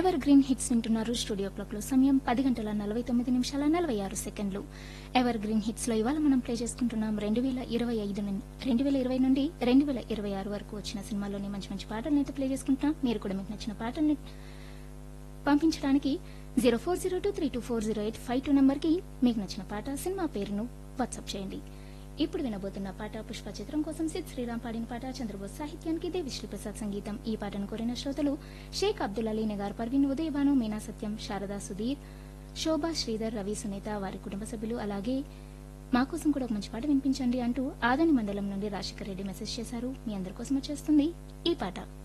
ever evergreen hits వింటున్నారు studio clock లో సమయం పది గంటల నలభై తొమ్మిది నిమిషాల నలభై ఆరు సెకండ్లు ఎవర్ గ్రీన్ హిట్స్ లో ఇవాళ మనం ప్లే చేసుకుంటున్నాం రెండు వేల ఇరవై ఐదు నుండి రెండు వేల ఇరవై నుండి రెండు వేల ఇరవై ఆరు వరకు వచ్చిన సినిమాల్లోని మంచి మంచి పాటలను అయితే ప్లే చేసుకుంటున్నాం మీరు కూడా మీకు నచ్చిన పాటల్ని పంపించడానికి zero four zero two three two four zero eight five two నెంబర్కి మీకు నచ్చిన పాట సినిమా పేరును వాట్సాప్ చేయండి ఇప్పుడు వినబోతున్న పాట పుష్ప చిత్రం కోసం సిద్ శ్రీరామ్ పాడిన పాట చంద్రబోస్ సాహిత్యానికి దేవిశ్రీ ప్రసాద్ సంగీతం ఈ పాటను కోరిన శ్రోతలు షేక్ అబ్దుల్ అలీ నగార్ పర్వీన్ ఉదయభాను మీనా సత్యం శారదా సుధీర్ శోభా శ్రీధర్ రవి సునీత వారి కుటుంబ సభ్యులు అలాగే మా కోసం కూడా ఒక మంచి పాట వినిపించండి అంటూ ఆదని మండలం నుండి రాజశేఖర్ రెడ్డి మెసేజ్ చేశారు మీ అందరి కోసం వచ్చేస్తుంది ఈ పాట